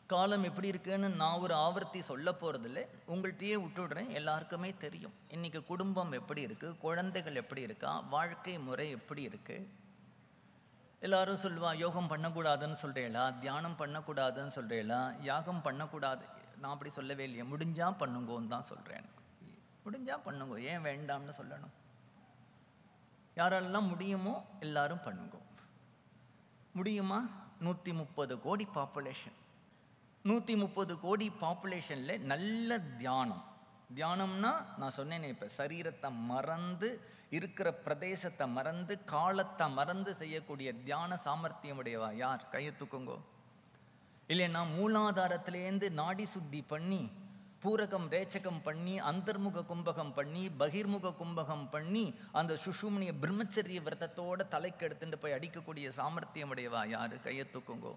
காலம் எப்படி இருக்குன்னு நான் ஒரு ஆவர்த்தி சொல்ல போகிறதில்ல உங்கள்கிட்டயே விட்டுடுறேன் எல்லாருக்குமே தெரியும் இன்னைக்கு குடும்பம் எப்படி இருக்கு குழந்தைகள் எப்படி இருக்கா வாழ்க்கை முறை எப்படி இருக்கு எல்லாரும் சொல்லுவா யோகம் பண்ணக்கூடாதுன்னு சொல்கிறீங்களா தியானம் பண்ணக்கூடாதுன்னு சொல்கிறீங்களா யாகம் பண்ணக்கூடாது நான் அப்படி சொல்லவே இல்லையே முடிஞ்சா பண்ணுங்கோன்னு தான் சொல்கிறேன் முடிஞ்சா பண்ணுங்க ஏன் வேண்டாம்னு சொல்லணும் யாரெல்லாம் முடியுமோ எல்லாரும் பண்ணுங்க முடியுமா நூற்றி முப்பது கோடி பாப்புலேஷன் நூற்றி முப்பது கோடி பாப்புலேஷனில் நல்ல தியானம் தியானம்னா நான் சொன்னேனே இப்போ சரீரத்தை மறந்து இருக்கிற பிரதேசத்தை மறந்து காலத்தை மறந்து செய்யக்கூடிய தியான சாமர்த்தியம் உடையவா யார் கையை தூக்குங்கோ இல்லைன்னா மூலாதாரத்திலேருந்து நாடி சுத்தி பண்ணி பூரகம் ரேச்சகம் பண்ணி அந்தர்முக கும்பகம் பண்ணி பகிர்முக கும்பகம் பண்ணி அந்த சுஷுமணிய பிரம்மச்சரிய விரதத்தோட தலைக்கு எடுத்துட்டு போய் அடிக்கக்கூடிய சாமர்த்தியம் உடையவா யாரு கையை தூக்குங்கோ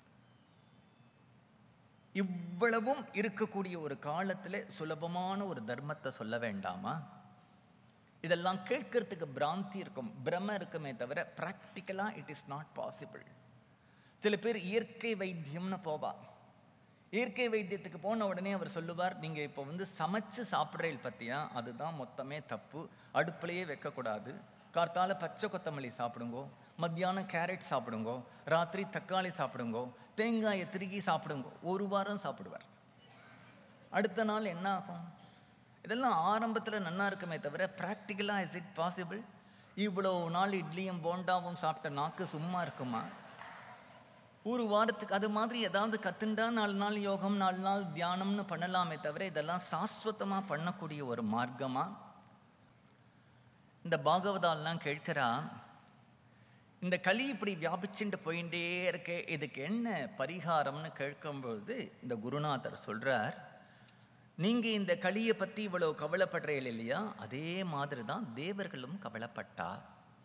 இவ்வளவும் இருக்கக்கூடிய ஒரு காலத்துல சுலபமான ஒரு தர்மத்தை சொல்ல வேண்டாமா இதெல்லாம் கேட்கறதுக்கு பிராந்தி இருக்கும் பிரம இருக்குமே தவிர ப்ராக்டிக்கலா இட் இஸ் நாட் பாசிபிள் சில பேர் இயற்கை வைத்தியம்னு போவா இயற்கை வைத்தியத்துக்கு போன உடனே அவர் சொல்லுவார் நீங்க இப்போ வந்து சமைச்சு சாப்பிட்றீள் பத்தியா அதுதான் மொத்தமே தப்பு அடுப்புலையே வைக்கக்கூடாது கார்த்தால பச்சை கொத்தமல்லி சாப்பிடுங்கோ மத்தியானம் கேரட் சாப்பிடுங்கோ ராத்திரி தக்காளி சாப்பிடுங்கோ தேங்காயை திருகி சாப்பிடுங்கோ ஒரு வாரம் சாப்பிடுவார் அடுத்த நாள் என்ன ஆகும் இதெல்லாம் ஆரம்பத்தில் நன்னா இருக்குமே தவிர ப்ராக்டிக்கலாக இஸ் இட் பாசிபிள் இவ்வளோ நாள் இட்லியும் போண்டாவும் சாப்பிட்ட நாக்கு சும்மா இருக்குமா ஒரு வாரத்துக்கு அது மாதிரி ஏதாவது கத்துண்டா நாலு நாள் யோகம் நாலு நாள் தியானம்னு பண்ணலாமே தவிர இதெல்லாம் சாஸ்வதமாக பண்ணக்கூடிய ஒரு மார்க்கமா இந்த பாகவதாலாம் கேட்கிறா இந்த களி இப்படி வியாபிச்சுட்டு போயிட்டே இருக்கே இதுக்கு என்ன பரிகாரம்னு கேட்கும்பொழுது இந்த குருநாதர் சொல்றார் நீங்க இந்த களியை பத்தி இவ்வளவு கவலைப்படுறீங்க இல்லையா அதே மாதிரி தான் தேவர்களும் கவலைப்பட்டார்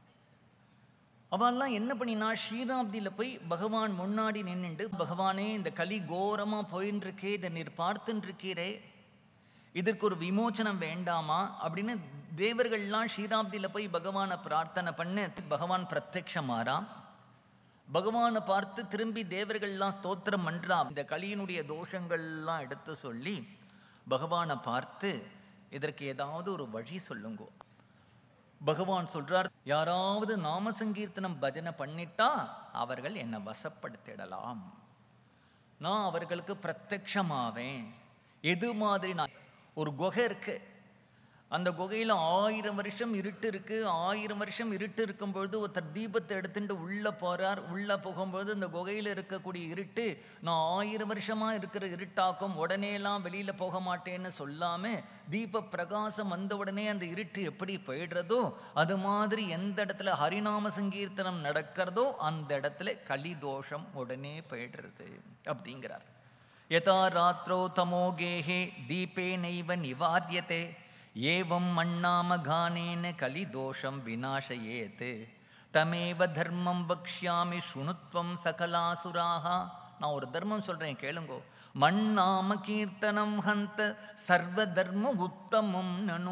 அவெல்லாம் என்ன பண்ணினா ஷீராப்தியில் போய் பகவான் முன்னாடி நின்னுண்டு பகவானே இந்த களி கோரமா போயின்னு இருக்கே இதை நீர் பார்த்துன்னு இருக்கீரே இதற்கு ஒரு விமோச்சனம் வேண்டாமா அப்படின்னு தேவர்கள்லாம் ஷீராப்தியில் போய் பகவானை பிரார்த்தனை பண்ணு பகவான் பிரத்யக்ஷமாறாம் பகவானை பார்த்து திரும்பி தேவர்கள்லாம் ஸ்தோத்திரம் பண்றாம் இந்த களியினுடைய தோஷங்கள்லாம் எடுத்து சொல்லி பகவானை பார்த்து இதற்கு ஏதாவது ஒரு வழி சொல்லுங்கோ பகவான் சொல்றார் யாராவது நாம சங்கீர்த்தனம் பஜனை பண்ணிட்டா அவர்கள் என்னை வசப்படுத்திடலாம் நான் அவர்களுக்கு பிரத்யக்ஷமாவேன் எது மாதிரி நான் ஒரு குகை இருக்கு அந்த குகையில் ஆயிரம் வருஷம் இருட்டு இருக்கு ஆயிரம் வருஷம் இருட்டு இருக்கும் பொழுது ஒருத்தர் தீபத்தை எடுத்துட்டு உள்ள போறார் உள்ள போகும்பொழுது அந்த குகையில் இருக்கக்கூடிய இருட்டு நான் ஆயிரம் வருஷமா இருக்கிற இருட்டாக்கும் உடனேலாம் வெளியில போக மாட்டேன்னு சொல்லாம தீப பிரகாசம் வந்த உடனே அந்த இருட்டு எப்படி போயிடுறதோ அது மாதிரி எந்த இடத்துல ஹரிநாம சங்கீர்த்தனம் நடக்கிறதோ அந்த இடத்துல கலி தோஷம் உடனே போயிடுறது அப்படிங்கிறார் யதா ராத்திரோ தமோ கேஹே தீபே நைவ நிவாரியத்தே ஏவம் மண்ணாம கானேன கலிதோஷம் விநாசயேத் தமேவ தர்மம் வக்ஷ்யாமி சுணுத்வம் சகலாசுராக நான் ஒரு தர்மம் சொல்றேன் கேளுங்கோ மண்ணாம கீர்த்தனம் ஹந்த சர்வ தர்ம உத்தமம் நனு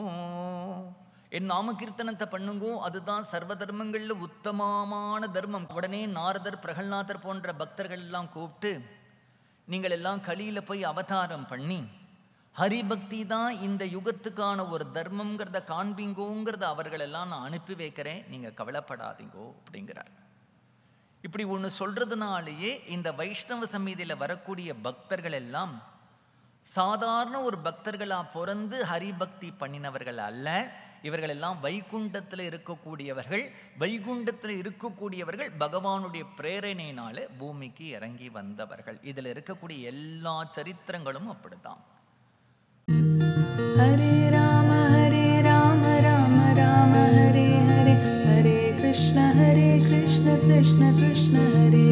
என் நாம கீர்த்தனத்தை பண்ணுங்கோ அதுதான் சர்வ தர்மங்கள்ல உத்தமமான தர்மம் உடனே நாரதர் பிரகல்நாதர் போன்ற பக்தர்கள் எல்லாம் கூப்பிட்டு நீங்கள் எல்லாம் கலியில போய் அவதாரம் பண்ணி ஹரிபக்தி தான் இந்த யுகத்துக்கான ஒரு தர்மங்கிறத காண்பீங்கோங்கிறத அவர்களெல்லாம் நான் அனுப்பி வைக்கிறேன் நீங்க கவலைப்படாதீங்கோ அப்படிங்கிறார் இப்படி ஒன்று சொல்றதுனாலேயே இந்த வைஷ்ணவ சமீதியில் வரக்கூடிய பக்தர்கள் எல்லாம் சாதாரண ஒரு பக்தர்களா பிறந்து ஹரிபக்தி பண்ணினவர்கள் அல்ல இவர்கள் எல்லாம் வைகுண்டத்தில் இருக்கக்கூடியவர்கள் வைகுண்டத்தில் இருக்கக்கூடியவர்கள் பகவானுடைய பிரேரணையினால பூமிக்கு இறங்கி வந்தவர்கள் இதில் இருக்கக்கூடிய எல்லா சரித்திரங்களும் அப்படித்தான் हरे राम हरे राम राम राम हरे हरे हरे कृष्ण हरे कृष्ण कृष्ण कृष्ण हरे